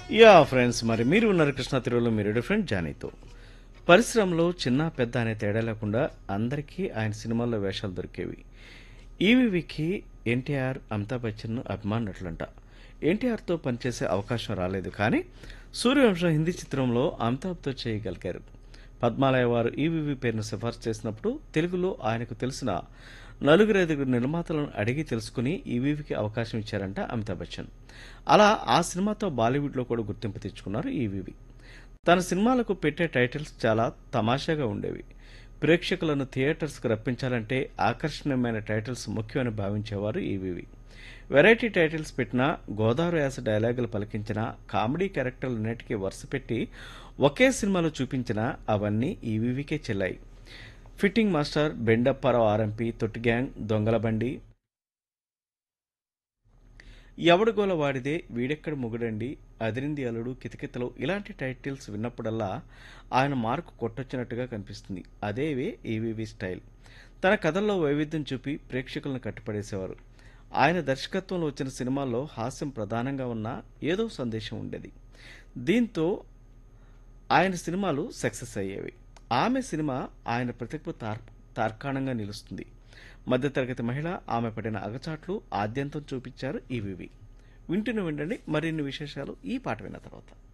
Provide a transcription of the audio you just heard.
yeah friends మరి మీరు ఉన్నారు కృష్ణ తిరువులో మీరు ఫ్రెండ్ జానీతో పరిశ్రమలో చిన్న పెద్ద అనే తేడా లేకుండా అందరికీ ఆయన సినిమాల్లో వేషాలు దొరికేవి ఈవీవికి ఎన్టీఆర్ అమితాబ్ బచ్చన్ అభిమానులట్లంట ఎన్టీఆర్తో పనిచేసే అవకాశం రాలేదు కానీ సూర్యవంశం హిందీ చిత్రంలో అమితాబ్తో చేయగలిగారు పద్మాలయ వారు ఈవీవి పేరును సిఫార్సు చేసినప్పుడు తెలుగులో ఆయనకు తెలిసిన నలుగురు ఐదుగురు నిర్మాతలను అడిగి తెలుసుకుని ఈవీవికి అవకాశం ఇచ్చారంట అమితాబ్ బచ్చన్ అలా ఆ సినిమాతో బాలీవుడ్లో కూడా గుర్తింపు తెచ్చుకున్నారు ఈవీవి తన సినిమాలకు పెట్టే టైటిల్స్ చాలా తమాషాగా ఉండేవి ప్రేక్షకులను థియేటర్స్కు రప్పించాలంటే ఆకర్షణీయమైన టైటిల్స్ ముఖ్యమని భావించేవారు ఈవీవి వెరైటీ టైటిల్స్ పెట్టినా గోదావరి యాస డైలాగులు పలికించిన కామెడీ క్యారెక్టర్లన్నిటికీ వరుస పెట్టి ఒకే సినిమాలో చూపించిన అవన్నీ ఈవీవికే చెల్లాయి ఫిట్టింగ్ మాస్టర్ బెండప్పారావు ఆర్ఎంపీ తొట్టి గ్యాంగ్ దొంగల బండి ఎవడుగోల వాడిదే వీడెక్కడ మొగుడండి అదిరింది అల్లుడు కితకితలు ఇలాంటి టైటిల్స్ విన్నప్పుడల్లా ఆయన మార్కు కొట్టొచ్చినట్టుగా కనిపిస్తుంది అదేవే ఈవీవి స్టైల్ తన కథల్లో వైవిధ్యం చూపి ప్రేక్షకులను కట్టిపడేసేవారు ఆయన దర్శకత్వంలో వచ్చిన సినిమాల్లో హాస్యం ప్రధానంగా ఉన్న ఏదో సందేశం ఉండేది దీంతో ఆయన సినిమాలు సక్సెస్ అయ్యేవి ఆమె సినిమా ఆయన ప్రతిభ తార్ తార్కాణంగా నిలుస్తుంది మధ్యతరగతి మహిళ ఆమె పడిన అగచాట్లు ఆద్యంతం చూపించారు ఈవీవి వింటూనే విండండి మరిన్ని విశేషాలు ఈ పాట విన్న తర్వాత